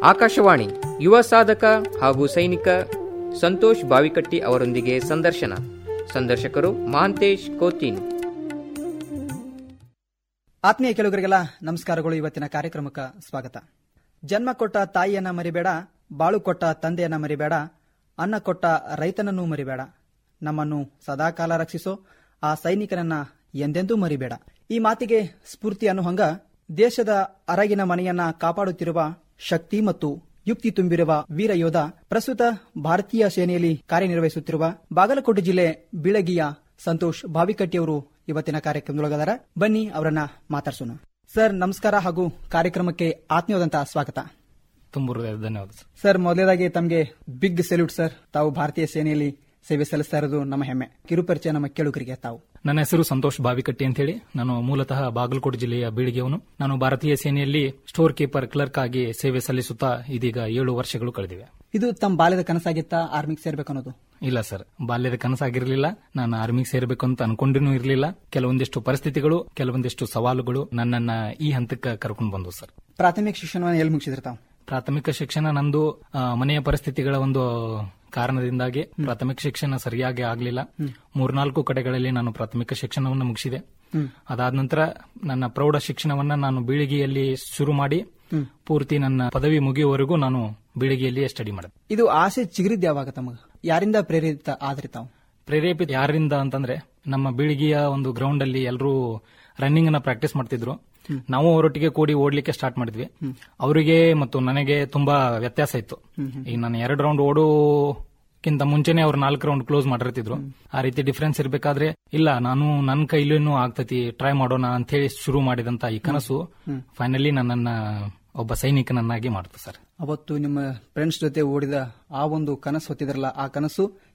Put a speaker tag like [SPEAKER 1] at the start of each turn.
[SPEAKER 1] ಆಕಾಶವಾಣಿ ಯುವ ಸಾಧಕ ಹಾಗೂ ಸೈನಿಕ ಸಂತೋಷ್ ಬಾವಿಕಟ್ಟಿ ಅವರೊಂದಿಗೆ ಸಂದರ್ಶನ ಸಂದರ್ಶಕರು ಮಹಾಂತೇಶ್ ಕೋತಿನ್
[SPEAKER 2] ಆತ್ಮೀಯ ಕೆಲವರಿಗೆಲ್ಲ ನಮಸ್ಕಾರಗಳು ಇವತ್ತಿನ ಕಾರ್ಯಕ್ರಮಕ್ಕೆ ಸ್ವಾಗತ ಜನ್ಮ ಕೊಟ್ಟ ತಾಯಿಯನ್ನ ಮರಿಬೇಡ ಬಾಳು ಕೊಟ್ಟ ತಂದೆಯನ್ನ ಮರಿಬೇಡ ಅನ್ನ ಕೊಟ್ಟ ರೈತನನ್ನೂ ಮರಿಬೇಡ ನಮ್ಮನ್ನು ಸದಾಕಾಲ ರಕ್ಷಿಸೋ ಆ ಸೈನಿಕನನ್ನ ಎಂದೆಂದೂ ಮರಿಬೇಡ ಈ ಮಾತಿಗೆ ಸ್ಫೂರ್ತಿ ಅನ್ನುಹಂಗ ದೇಶದ ಅರಗಿನ ಮನೆಯನ್ನ ಕಾಪಾಡುತ್ತಿರುವ ಶಕ್ತಿ ಮತ್ತು ಯುಕ್ತಿ ತುಂಬಿರುವ ವೀರ ಯೋಧ ಪ್ರಸ್ತುತ ಭಾರತೀಯ ಸೇನೆಯಲ್ಲಿ ಕಾರ್ಯನಿರ್ವಹಿಸುತ್ತಿರುವ ಬಾಗಲಕೋಟೆ ಜಿಲ್ಲೆ ಬೀಳಗಿಯ ಸಂತೋಷ್ ಭಾವಿಕಟ್ಟಿಯವರು ಇವತ್ತಿನ ಕಾರ್ಯಕ್ರಮದೊಳಗದಾರ ಬನ್ನಿ ಅವರನ್ನ ಮಾತಾಡ್ಸೋಣ ಸರ್ ನಮಸ್ಕಾರ ಹಾಗೂ ಕಾರ್ಯಕ್ರಮಕ್ಕೆ ಆತ್ಮೀಯವಾದಂತಹ ಸ್ವಾಗತ
[SPEAKER 3] ತುಂಬ ಧನ್ಯವಾದ ಸರ್
[SPEAKER 2] ಸರ್ ಮೊದಲನೇದಾಗಿ ತಮಗೆ ಬಿಗ್ ಸೆಲ್ಯೂಟ್ ಸರ್ ತಾವು ಭಾರತೀಯ ಸೇನೆಯಲ್ಲಿ ಸೇವೆ ಸಲ್ಲಿಸ್ತಾ ಇರೋದು ನಮ್ಮ ಹೆಮ್ಮೆ ಕಿರುಪರಿಚಯ ನಮ್ಮ ಕೇಳುಗರಿಗೆ ತಾವು
[SPEAKER 3] ನನ್ನ ಹೆಸರು ಸಂತೋಷ್ ಬಾವಿಕಟ್ಟಿ ಅಂತ ಹೇಳಿ ನಾನು ಮೂಲತಃ ಬಾಗಲಕೋಟೆ ಜಿಲ್ಲೆಯ ಬೀಳಿಗೆಯವನು ನಾನು ಭಾರತೀಯ ಸೇನೆಯಲ್ಲಿ ಸ್ಟೋರ್ ಕೀಪರ್ ಕ್ಲರ್ಕ್ ಆಗಿ ಸೇವೆ ಸಲ್ಲಿಸುತ್ತಾ ಇದೀಗ ಏಳು ವರ್ಷಗಳು ಕಳೆದಿವೆ
[SPEAKER 2] ಇದು ತಮ್ಮ ಬಾಲ್ಯದ ಕನಸಾಗಿತ್ತಾ ಆರ್ಮಿಗೆ ಸೇರ್ಬೇಕು ಅನ್ನೋದು
[SPEAKER 3] ಇಲ್ಲ ಸರ್ ಬಾಲ್ಯದ ಕನಸಾಗಿರ್ಲಿಲ್ಲ ನಾನು ಆರ್ಮಿಗೆ ಸೇರಬೇಕು ಅಂತ ಅನ್ಕೊಂಡಿನೂ ಇರಲಿಲ್ಲ ಕೆಲವೊಂದಿಷ್ಟು ಪರಿಸ್ಥಿತಿಗಳು ಕೆಲವೊಂದಿಷ್ಟು ಸವಾಲುಗಳು ನನ್ನನ್ನ ಈ ಹಂತಕ್ಕೆ ಕರ್ಕೊಂಡು ಬಂದವು ಸರ್
[SPEAKER 2] ಪ್ರಾಥಮಿಕ ಶಿಕ್ಷಣವನ್ನು ಎಲ್ಲಿ ಮುಗಿಸಿದ್ರು ತಾವು
[SPEAKER 3] ಪ್ರಾಥಮಿಕ ಶಿಕ್ಷಣ ನಂದು ಆ, ಮನೆಯ ಪರಿಸ್ಥಿತಿಗಳ ಒಂದು ಕಾರಣದಿಂದಾಗಿ ಪ್ರಾಥಮಿಕ ಶಿಕ್ಷಣ ಸರಿಯಾಗಿ ಆಗಲಿಲ್ಲ ಮೂರ್ನಾಲ್ಕು ಕಡೆಗಳಲ್ಲಿ ನಾನು ಪ್ರಾಥಮಿಕ ಶಿಕ್ಷಣವನ್ನು ಮುಗಿಸಿದೆ ಅದಾದ ನಂತರ ನನ್ನ ಪ್ರೌಢ ಶಿಕ್ಷಣವನ್ನ ನಾನು ಬೀಳಿಗೆಯಲ್ಲಿ ಶುರು ಮಾಡಿ ಪೂರ್ತಿ ನನ್ನ ಪದವಿ ಮುಗಿಯುವವರೆಗೂ ನಾನು ಬೀಳಿಗೆಯಲ್ಲಿಯೇ ಸ್ಟಡಿ ಮಾಡಿದೆ
[SPEAKER 2] ಇದು ಆಸೆ ಚಿಗುರಿದ್ ಯಾವಾಗ ತಮಗ ಯಾರಿಂದ ಪ್ರೇರಿತ ಆದ್ರಿ ತಾವು
[SPEAKER 3] ಪ್ರೇರೇಪಿತ ಯಾರಿಂದ ಅಂತಂದ್ರೆ ನಮ್ಮ ಬೀಳಿಗೆಯ ಒಂದು ಗ್ರೌಂಡ್ ಅಲ್ಲಿ ಎಲ್ಲರೂ ರನ್ನಿಂಗ್ ಅನ್ನ ಪ್ರಾಕ್ಟೀಸ್ ಮಾಡ್ತಿದ್ರು ನಾವು ಅವರೊಟ್ಟಿಗೆ ಕೂಡಿ ಓಡ್ಲಿಕ್ಕೆ ಸ್ಟಾರ್ಟ್ ಮಾಡಿದ್ವಿ ಅವರಿಗೆ ಮತ್ತು ನನಗೆ ತುಂಬಾ ವ್ಯತ್ಯಾಸ ಇತ್ತು ಈಗ ನಾನು ಎರಡು ರೌಂಡ್ ಓಡೋಕ್ಕಿಂತ ಮುಂಚೆನೆ ಅವ್ರು ನಾಲ್ಕು ರೌಂಡ್ ಕ್ಲೋಸ್ ಮಾಡಿರ್ತಿದ್ರು ಆ ರೀತಿ ಡಿಫ್ರೆನ್ಸ್ ಇರಬೇಕಾದ್ರೆ ಇಲ್ಲ ನಾನು ನನ್ನ ಕೈಲೂ ಆಗ್ತತಿ ಟ್ರೈ ಮಾಡೋಣ ಅಂತ ಹೇಳಿ ಶುರು ಮಾಡಿದಂತ ಈ ಕನಸು ಫೈನಲಿ ನನ್ನನ್ನ ಒಬ್ಬ ಸೈನಿಕನನ್ನಾಗಿ ಮಾಡ್ತು ಸರ್
[SPEAKER 2] ಅವತ್ತು ನಿಮ್ಮ ಫ್ರೆಂಡ್ಸ್ ಜೊತೆ ಓಡಿದ ಆ ಒಂದು ಕನಸು ಹೊತ್ತಿದ್ರಲ್ಲ ಆ ಕನಸು